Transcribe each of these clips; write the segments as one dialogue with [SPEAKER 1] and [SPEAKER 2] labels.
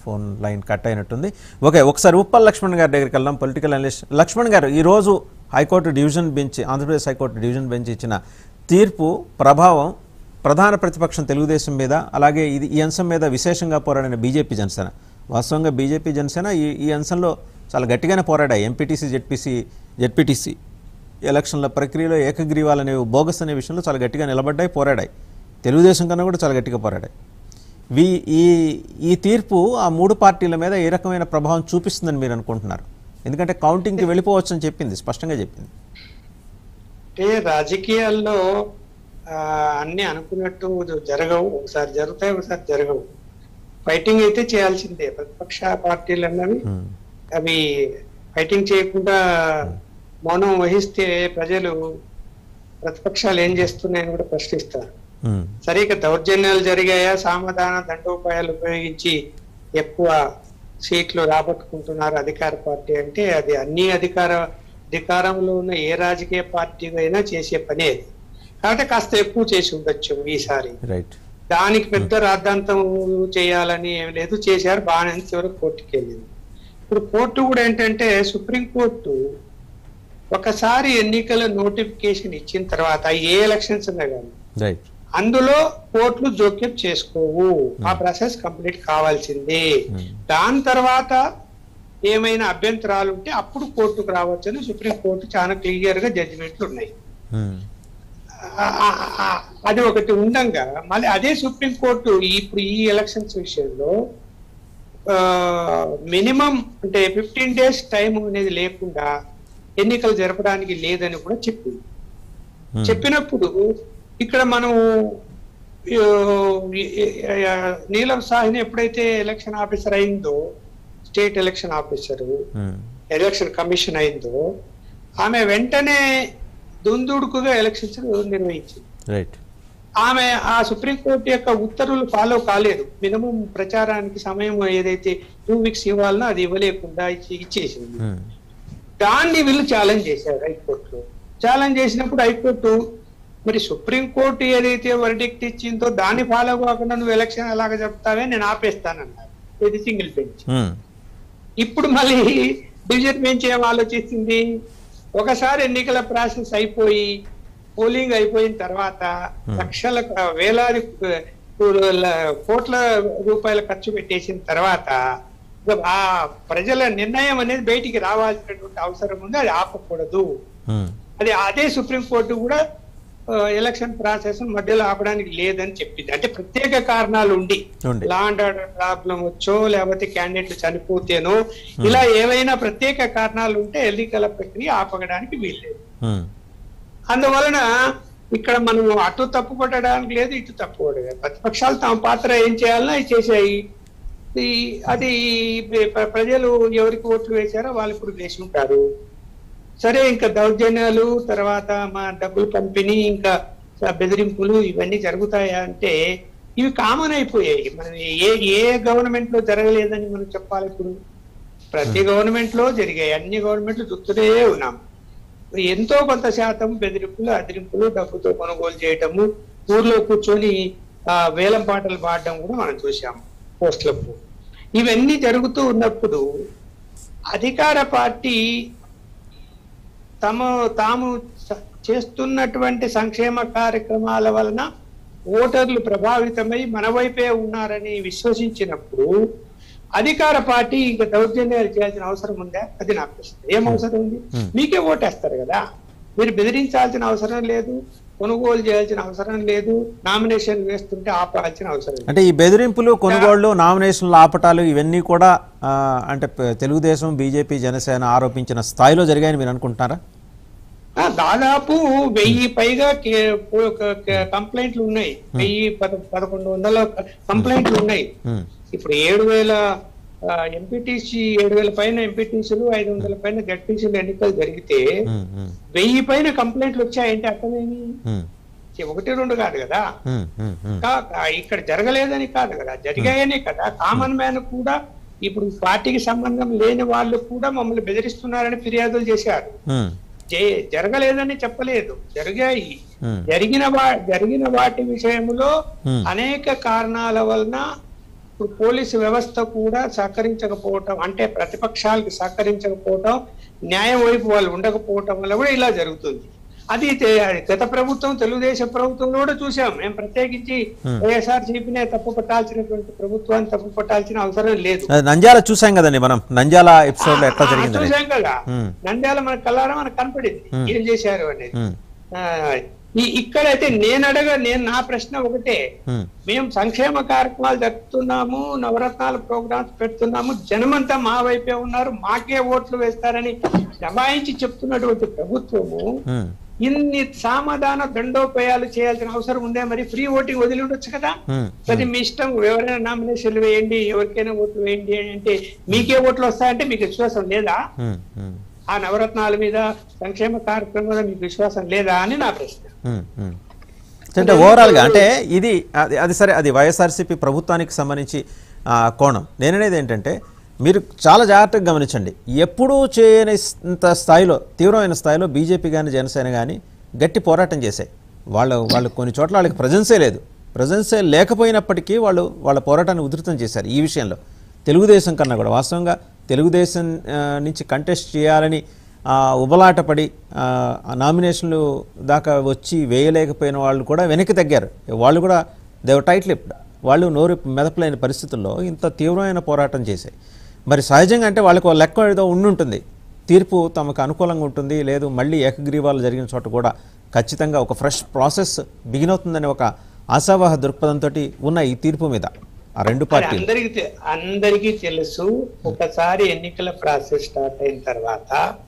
[SPEAKER 1] Phone line cut అయినట్టుంది okay ఒకసారి ఉప్పల్ లక్ష్మణ్ గారి దగ్గరికి వెళ్దాం పొలిటికల్ అనలిస్ట్ లక్ష్మణ్ గారు ఈరోజు high court division bench Andhra Pradesh high court division bench ఇచ్చిన తీర్పు ప్రభావం ప్రధాన ప్రతిపక్షం తెలుగుదేశం మీద అలాగే ఇది ఈ అంశం మీద విశేషంగా పోరాడిన బీజేపీ జనసేన వాస్తవంగా బీజేపీ జనసేన ఈ ఈ అంశంలో చాలా గట్టిగానే పోరాడాయి ఎంపీటీసీ జెడ్పీసీ జెడ్పీటీసీ ఎలక్షన్ల ప్రక్రియలో ఏకగ్రీవాలనేవి బోగస్ అనే విషయంలో చాలా గట్టిగా నిలబడ్డాయి పోరాడాయి తెలుగుదేశం కన్నా కూడా చాలా గట్టిగా పోరాడాయి వీ ఈ ఈ తీర్పు ఆ మూడు పార్టీల మీద ఏ రకమైన ప్రభావం చూపిస్తుందని మీరు అనుకుంటున్నారు ఎందుకంటే కౌంటింగ్కి వెళ్ళిపోవచ్చు అని చెప్పింది స్పష్టంగా చెప్పింది
[SPEAKER 2] అంటే రాజకీయాల్లో ఆ, అన్ని అనుకున్నట్టు జరగవు ఒకసారి జరుగుతాయి ఒకసారి జరగవు ఫైటింగ్ అయితే చేయాల్సిందే ప్రతిపక్ష పార్టీలు అన్నవి
[SPEAKER 1] Hmm.
[SPEAKER 2] అవి ఫైటింగ్ చేయకుండా మౌనం వహిస్తే ప్రజలు ప్రతిపక్షాలు ఏం చేస్తున్నాయని కూడా ప్రశ్నిస్తారు
[SPEAKER 1] Hmm.
[SPEAKER 2] సరే ఇక దౌర్జన్యాలు జరిగాయా సామధాన దండోపాయాలు ఉపయోగించి ఎక్కువ సీట్లు రాబట్టుకుంటున్నారు అధికార పార్టీ అంటే అది అన్ని అధికార అధికారంలో ఉన్న ఏ రాజకీయ పార్టీ అయినా చేసే పనే అది కాబట్టి కాస్త ఎక్కువ చేసి ఉండొచ్చు ఈసారి
[SPEAKER 1] రైట్
[SPEAKER 2] దానికి పెద్ద రాద్ధాంతం చేయాలని ఏం లేదు చేశారు బాగానే ఉంది, చివరికి కోర్టుకి వెళ్ళింది ఇప్పుడు కోర్టు కూడా ఏంటంటే సుప్రీంకోర్టు ఒకసారి ఎన్నికల నోటిఫికేషన్ ఇచ్చిన తర్వాత ఏ ఎలక్షన్స్ ఉన్నా కానీ
[SPEAKER 1] రైట్
[SPEAKER 2] అందులో కోర్టులు జోక్యం చేసుకోవు ఆ ప్రాసెస్ కంప్లీట్ కావాల్సిందే దాని తర్వాత ఏమైనా అభ్యంతరాలు ఉంటే అప్పుడు కోర్టుకు రావచ్చని సుప్రీం కోర్టు చాలా క్లియర్ గా జడ్జిమెంట్లు ఉన్నాయి ఆ- ఆ- ఆ- అది ఒకటి ఉండంగా మళ్ళీ అదే సుప్రీం కోర్టు ఇప్పుడు ఈ ఎలక్షన్స్ విషయంలో మినిమం అంటే ఫిఫ్టీన్ డేస్ టైం అనేది లేకుండా ఎన్నికలు జరపడానికి లేదని కూడా చెప్పింది చెప్పినప్పుడు ఇక్కడ మనం ఆ, ఆ, నీలం సాహ్ని ఎప్పుడైతే ఎలక్షన్ ఆఫీసర్ అయిందో state election officer election commission అయిందో ఆమె వెంటనే దుందుడుకుగా ఎలక్షన్స్ నిర్వహించింది
[SPEAKER 1] రైట్
[SPEAKER 2] ఆమె ఆ సుప్రీంకోర్టు యొక్క ఉత్తర్వులు ఫాలో కాలేదు మినిమం ప్రచారానికి సమయం ఏదైతే టూ వీక్స్ ఇవ్వాలనో అది ఇవ్వలేకుండా ఇచ్చి- ఇచ్చేసింది దాన్ని వీళ్ళు ఛాలెంజ్ చేశారు హైకోర్టులో ఛాలెంజ్ చేసినప్పుడు హైకోర్టు మరి సుప్రీంకోర్టు ఏదైతే వర్డిక్ట్ ఇచ్చిందో దాన్ని ఫాలో కాకుండా నువ్వు ఎలక్షన్ ఎలాగ చెప్తావే నేను ఆపేస్తానన్నారు ఇది సింగిల్ బెంచ్ ఇప్పుడు మళ్ళీ డివిజన్ బెంచ్ ఏం ఆలోచిస్తుంది ఒకసారి ఎన్నికల ప్రాసెస్ అయిపోయి పోలింగ్ అయిపోయిన తర్వాత లక్షల వేలాది కోట్ల రూపాయలు ఖర్చు పెట్టేసిన తర్వాత ఆ ప్రజల నిర్ణయం అనేది బయటికి రావాల్సినటువంటి అవసరం ఉంది అది ఆపకూడదు అది అదే సుప్రీం కోర్టు కూడా ఎలక్షన్ ప్రాసెస్ మధ్యలో ఆపడానికి లేదని చెప్పింది అంటే ప్రత్యేక కారణాలు ఉండి
[SPEAKER 1] ఉండి.
[SPEAKER 2] లా అండ్ ఆర్డర్ ప్రాబ్లం వచ్చో లేకపోతే క్యాండిడేట్లు చనిపోతేనో ఇలా ఏవైనా ప్రత్యేక కారణాలు ఉంటే ఎన్నికల ప్రక్రియ ఆపగడానికి వీల్లేదు అందువలన ఇక్కడ మనం అటు తప్పు పట్టడానికి లేదు ఇటు తప్పు పడలేదు ప్రతిపక్షాలు తమ పాత్ర ఏం చేయాలన్నా అది చేసాయి ఈ- అది ప్ర- ప్రజలు ఎవరికి ఓట్లు వేశారో వాళ్ళు ఇప్పుడు వేసి ఉంటారు సరే ఇంకా దౌర్జన్యాలు తర్వాత మా డబ్బులు పంపిణీ ఇంకా బెదిరింపులు ఇవన్నీ జరుగుతాయా అంటే ఇవి కామన్ అయిపోయాయి మనం ఏ ఏ గవర్నమెంట్ లో జరగలేదని మనం చెప్పాలి ఇప్పుడు ప్రతి గవర్నమెంట్ లో జరిగాయి అన్ని గవర్నమెంట్లు చూస్తూనే ఉన్నాం ఎంతో కొంత శాతం బెదిరింపులు అదిరింపులు డబ్బుతో కొనుగోలు చేయటము ఊర్లో కూర్చొని ఆ వేలం పాటలు పాడడం కూడా మనం చూసాం పోస్టులకు ఇవన్నీ జరుగుతూ ఉన్నప్పుడు అధికార పార్టీ తమ తాము స- చేస్తున్నటువంటి సంక్షేమ కార్యక్రమాల వలన ఓటర్లు ప్రభావితమై మన వైపే ఉన్నారని విశ్వసించినప్పుడు అధికార పార్టీ ఇంకా దౌర్జన్యాలు చేయాల్సిన అవసరం ఉందా అది నా ప్రశ్న ఏం అవసరం ఉంది మీకే ఓటేస్తారు కదా మీరు బెదిరించాల్సిన అవసరం లేదు కొనుగోలు చేయాల్సిన అవసరం లేదు నామినేషన్ వేస్తుంటే ఆపాల్సిన అవసరం లేదు
[SPEAKER 1] అంటే ఈ బెదిరింపులు కొనుగోళ్లు నామినేషన్లు ఆపటాలు ఇవన్నీ కూడా ఆ, అంటే ప- తెలుగుదేశం బీజేపీ జనసేన ఆరోపించిన స్థాయిలో జరిగాయని మీరు అనుకుంటున్నారా
[SPEAKER 2] ఆ, దాదాపు వెయ్యి పైగా కే- పో- క- క- కంప్లైంట్లు ఉన్నాయి వెయ్యి పద పదకొండు వందల కంప్లైంట్లు ఉన్నాయి
[SPEAKER 1] ఉమ్,
[SPEAKER 2] ఇప్పుడు ఏడు వేల ఎంపీటీసీ ఏడు వేల పైన ఎంపీటీసీలు ఐదు వందల పైన జడ్పీసీలు ఎన్నికలు జరిగితే
[SPEAKER 1] ఉమ్, ఉమ్,
[SPEAKER 2] వెయ్యి పైన కంప్లైంట్లు వచ్చాయంటే అర్థమేమి
[SPEAKER 1] ఉమ్,
[SPEAKER 2] ఒకటి రెండు కాదు కదా
[SPEAKER 1] ఉమ్, ఉమ్, ఉమ్,
[SPEAKER 2] కా- కా- ఇక్కడ జరగలేదని కాదు కదా జరిగాయనే కదా కామన్ మ్యాన్ కూడా ఇప్పుడు పార్టీకి సంబంధం లేని వాళ్ళు కూడా మమ్మల్ని బెదిరిస్తున్నారని ఫిర్యాదులు చేశారు
[SPEAKER 1] ఉమ్,
[SPEAKER 2] జే- జరగలేదని చెప్పలేదు జరిగాయి
[SPEAKER 1] ఉమ్,
[SPEAKER 2] జరిగిన వా జరిగిన వాటి విషయంలో
[SPEAKER 1] Hmm.
[SPEAKER 2] అనేక కారణాల వలన ఇప్పుడు పోలీసు వ్యవస్థ కూడా సహకరించకపోవటం అంటే ప్రతిపక్షాలకు సహకరించకపోవటం న్యాయం వైపు వాళ్ళు ఉండకపోవటం వల్ల కూడా ఇలా జరుగుతుంది అది తే- గత ప్రభుత్వం తెలుగుదేశం ప్రభుత్వంలో కూడా చూసాం మేము ప్రత్యేకించి వైఎస్ఆర్ చెప్పినే తప్పు పట్టాల్సినటువంటి ప్రభుత్వాన్ని తప్పు పట్టాల్సిన అవసరం లేదు
[SPEAKER 1] అది నంద్యాల చూసాం కదండి మనం నంద్యాల ఎపిసోడ్ లో ఎట్లా
[SPEAKER 2] ఆ,
[SPEAKER 1] జరిగిందని
[SPEAKER 2] చూసాం కదా
[SPEAKER 1] ఉమ్.
[SPEAKER 2] నంద్యాల మన కల్లారా మనకు కనపడింది
[SPEAKER 1] ఉమ్.
[SPEAKER 2] ఏం చేశారు అనేది
[SPEAKER 1] ఉమ్,
[SPEAKER 2] ఆ, ఈ ఇక్కడైతే నేను అడగ నేను నా ప్రశ్న ఒకటే
[SPEAKER 1] ఉమ్,
[SPEAKER 2] మేము సంక్షేమ కార్యక్రమాలు జరుపుతున్నాము నవరత్నాల ప్రోగ్రామ్స్ పెడుతున్నాము జనమంతా మా వైపే ఉన్నారు మాకే ఓట్లు వేస్తారని దబాయించి చెప్తున్నటువంటి ప్రభుత్వము
[SPEAKER 1] ఉమ్,
[SPEAKER 2] ఇన్ని సామాధాన దండోపయాలు చేయాల్సిన అవసరం ఉందే మరి ఫ్రీ ఓటింగ్ వదిలి ఉండొచ్చు కదా
[SPEAKER 1] ఉమ్,
[SPEAKER 2] అది మీ ఇష్టం ఎవరైనా నామినేషన్లు వేయండి ఎవరికైనా ఓట్లు వేయండి అని అంటే మీకే ఓట్లు వస్తాయంటే మీకు విశ్వాసం లేదా
[SPEAKER 1] ఉమ్, ఉమ్,
[SPEAKER 2] ఆ నవరత్నాల మీద సంక్షేమ కార్యక్రమం మీద మీకు విశ్వాసం లేదా అని నా ప్రశ్న
[SPEAKER 1] ఉమ్, ఉమ్. అంటే ఓవరాల్గా అంటే ఇది అది అది సరే అది వైఎస్ఆర్సీపీ ప్రభుత్వానికి సంబంధించి ఆ, కోణం నేననేది ఏంటంటే మీరు చాలా జాగ్రత్తగా గమనించండి ఎప్పుడూ చేయని ఇంత స్థాయిలో తీవ్రమైన స్థాయిలో బీజేపీ కానీ జనసేన కానీ గట్టి పోరాటం చేశాయి వాళ్ళు వాళ్ళు కొన్ని చోట్ల వాళ్ళకి ప్రజెన్సే లేదు ప్రజెన్సే లేకపోయినప్పటికీ వాళ్ళు వాళ్ళ పోరాటాన్ని ఉధృతం చేశారు ఈ విషయంలో తెలుగుదేశం కన్నా కూడా వాస్తవంగా తెలుగుదేశం ఆ, నుంచి కంటెస్ట్ చేయాలని ఆ, ఉబలాటపడి ఆ, ఆ నామినేషన్లు దాకా వచ్చి వేయలేకపోయిన వాళ్ళు కూడా వెనక్కి తగ్గారు వాళ్ళు కూడా దేవ టైట్ లిప్డ్ వాళ్ళు నోరు మెదపలేని పరిస్థితుల్లో ఇంత తీవ్రమైన పోరాటం చేశాయి మరి సహజంగా అంటే వాళ్ళకు ఒక లెక్క ఏదో ఉండుంటుంది తీర్పు తమకు అనుకూలంగా ఉంటుంది లేదు మళ్ళీ ఏకగ్రీవాలు జరిగిన చోట కూడా ఖచ్చితంగా ఒక ఫ్రెష్ ప్రాసెస్ బిగిన్ అవుతుందనే ఒక ఆశావాహ దృక్పథంతో ఉన్న ఈ తీర్పు మీద ఆ రెండు
[SPEAKER 2] అది
[SPEAKER 1] పార్టీలు
[SPEAKER 2] అందరికి తె- అందరికీ తెలుసు ఒకసారి ఎన్నికల ప్రాసెస్ స్టార్ట్ అయిన తర్వాత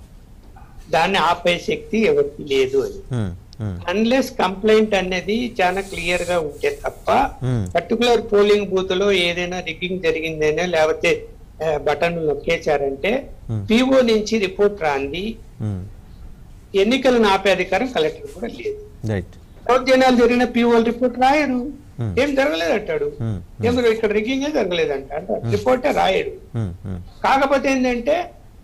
[SPEAKER 2] దాన్ని ఆపే శక్తి ఎవరికి లేదు అని
[SPEAKER 1] ఉమ్, ఉమ్,
[SPEAKER 2] అన్లెస్ కంప్లైంట్ అనేది చాలా క్లియర్ గా ఉంటే తప్ప
[SPEAKER 1] ఉమ్,
[SPEAKER 2] పర్టికులర్ పోలింగ్ బూత్ లో ఏదైనా రిగ్గింగ్ జరిగిందైనా లేకపోతే బటన్ నొక్కేశారంటే
[SPEAKER 1] Hmm.
[SPEAKER 2] పిఓ నుంచి రిపోర్ట్ రాంది
[SPEAKER 1] ఉమ్,
[SPEAKER 2] ఎన్నికలను ఆపే అధికారం కలెక్టర్ కూడా లేదు
[SPEAKER 1] రైట్
[SPEAKER 2] దౌర్జన్యాలు జరిగిన పిఓ రిపోర్ట్ రాయరు
[SPEAKER 1] Hmm.
[SPEAKER 2] ఏం జరగలేదు అంటాడు
[SPEAKER 1] ఉమ్,
[SPEAKER 2] ఏం ఇక్కడ రిగ్గింగే జరగలేదంట అంట రిపోర్టే రాయడు
[SPEAKER 1] ఉమ్, ఉమ్,
[SPEAKER 2] కాకపోతే ఏంటంటే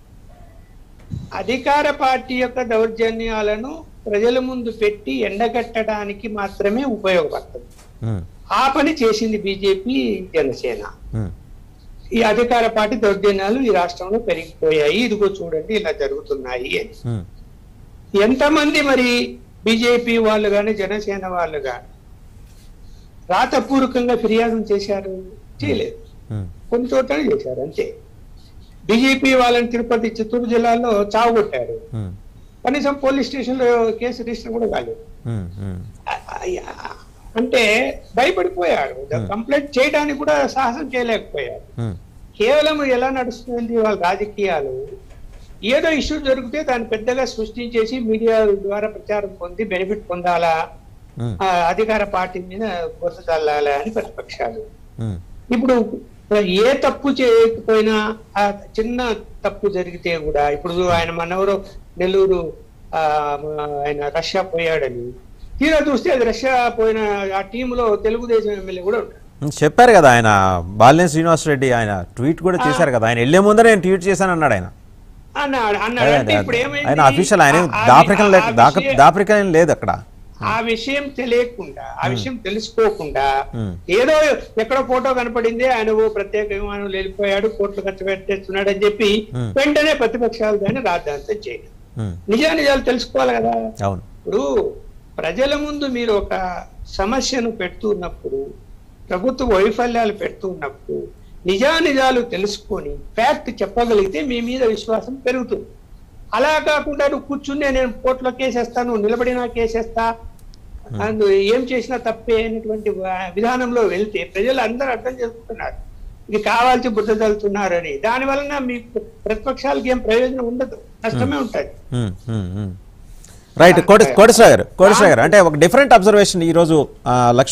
[SPEAKER 2] అధికార పార్టీ యొక్క దౌర్జన్యాలను ప్రజల ముందు పెట్టి ఎండగట్టడానికి మాత్రమే ఉపయోగపడుతుంది
[SPEAKER 1] ఉమ్,
[SPEAKER 2] ఆ పని చేసింది బీజేపీ జనసేన
[SPEAKER 1] ఉమ్,
[SPEAKER 2] ఈ అధికార పార్టీ దౌర్జన్యాలు ఈ రాష్ట్రంలో పెరిగిపోయాయి ఇదిగో చూడండి ఇలా జరుగుతున్నాయి అని
[SPEAKER 1] ఉమ్,
[SPEAKER 2] ఎంతమంది మరి బీజేపీ వాళ్ళు కానీ జనసేన వాళ్ళు కానీ రాతపూర్వకంగా ఫిర్యాదు చేశారు చేయలేదు
[SPEAKER 1] ఉమ్,
[SPEAKER 2] కొన్ని చోట్ల చేశారు అంతే బీజేపీ వాళ్ళని తిరుపతి చిత్తూరు జిల్లాలో చావుగొట్టారు
[SPEAKER 1] ఉమ్,
[SPEAKER 2] కనీసం పోలీస్ స్టేషన్ లో కేసు రిజిస్టర్ కూడా కాలేదు
[SPEAKER 1] ఉమ్, ఉమ్,
[SPEAKER 2] ఆ- ఆ- అంటే భయపడిపోయారు కంప్లైంట్ చేయడానికి కూడా సాహసం చేయలేకపోయారు
[SPEAKER 1] ఉమ్,
[SPEAKER 2] కేవలం ఎలా నడుస్తుంది వాళ్ళ రాజకీయాలు ఏదో ఇష్యూ జరిగితే దాన్ని పెద్దగా సృష్టించేసి మీడియా ద్వారా ప్రచారం పొంది బెనిఫిట్ పొందాలా
[SPEAKER 1] ఉమ్,
[SPEAKER 2] ఆ అధికార పార్టీ మీద బురద చల్లాలా అని ప్రతిపక్షాలు
[SPEAKER 1] ఉమ్,
[SPEAKER 2] ఇప్పుడు ఏ తప్పు చేయకపోయినా ఆ చిన్న తప్పు జరిగితే కూడా ఇప్పుడు ఆయన మనవరు నెల్లూరు ఆ ఆయన రష్యా పోయాడని తీరా చూస్తే అది రష్యా పోయిన ఆ టీంలో తెలుగుదేశం ఎమ్మెల్యే కూడా ఉంటాడు
[SPEAKER 1] చెప్పారు కదా ఆయన బాలినేని శ్రీనివాస్ రెడ్డి ఆయన ట్వీట్ కూడా చేశారు కదా ఆయన వెళ్లే ముందర నేను ట్వీట్ చేశాను అన్నాడు ఆయన
[SPEAKER 2] అన్నాడు అన్నాడు అంటే ఇప్పుడు ఏమైంది
[SPEAKER 1] ఆయన అఫీషియల్ ఆయన
[SPEAKER 2] ఆ- ఆ-
[SPEAKER 1] దాపరికం
[SPEAKER 2] ఆ-
[SPEAKER 1] లేదు
[SPEAKER 2] ఆ
[SPEAKER 1] దాక
[SPEAKER 2] విషయం-
[SPEAKER 1] దాపరికం లేదు అక్కడ
[SPEAKER 2] ఆ విషయం తెలియకుండా ఆ విషయం తెలుసుకోకుండా
[SPEAKER 1] ఉమ్,
[SPEAKER 2] ఏదో ఎక్కడో ఫోటో కనపడింది ఆయన ఓ ప్రత్యేక విమానంలో వెళ్ళిపోయాడు కోట్లు ఖర్చు పెట్టేస్తున్నాడు అని చెప్పి
[SPEAKER 1] Hmm.
[SPEAKER 2] వెంటనే ప్రతిపక్షాలు దాన్ని రాద్ధాంతం చేయడం
[SPEAKER 1] ఉమ్,
[SPEAKER 2] నిజానిజాలు తెలుసుకోవాలి కదా
[SPEAKER 1] అవును
[SPEAKER 2] ఇప్పుడు ప్రజల ముందు మీరు ఒక సమస్యను పెడుతున్నప్పుడు ప్రభుత్వ వైఫల్యాలు పెడుతున్నప్పుడు నిజానిజాలు తెలుసుకొని ఫ్యాక్ట్ చెప్పగలిగితే మీ మీద విశ్వాసం పెరుగుతుంది అలా కాకుండా నువ్వు కూర్చుని నేను కోర్టులో కేసేస్తాను నిలబడినా కేసేస్తా అందు ఏం చేసినా తప్పే అనేటువంటి వా- విధానంలో వెళ్తే ప్రజలు అందరూ అర్థం చేసుకుంటున్నారు ఇది కావాల్సి బుద్ధ చల్లుతున్నారని దాని వలన మీకు ప్రతిపక్షాలకి ఏం ప్రయోజనం ఉండదు నష్టమే ఉంటుంది
[SPEAKER 1] ఉమ్, ఉమ్, ఉమ్. రైట్ కోటి కోటేశ్వర గారు కోటేశ్వర గారు అంటే ఒక డిఫరెంట్ అబ్జర్వేషన్ ఈరోజు ఆ, లక్ష్మణ్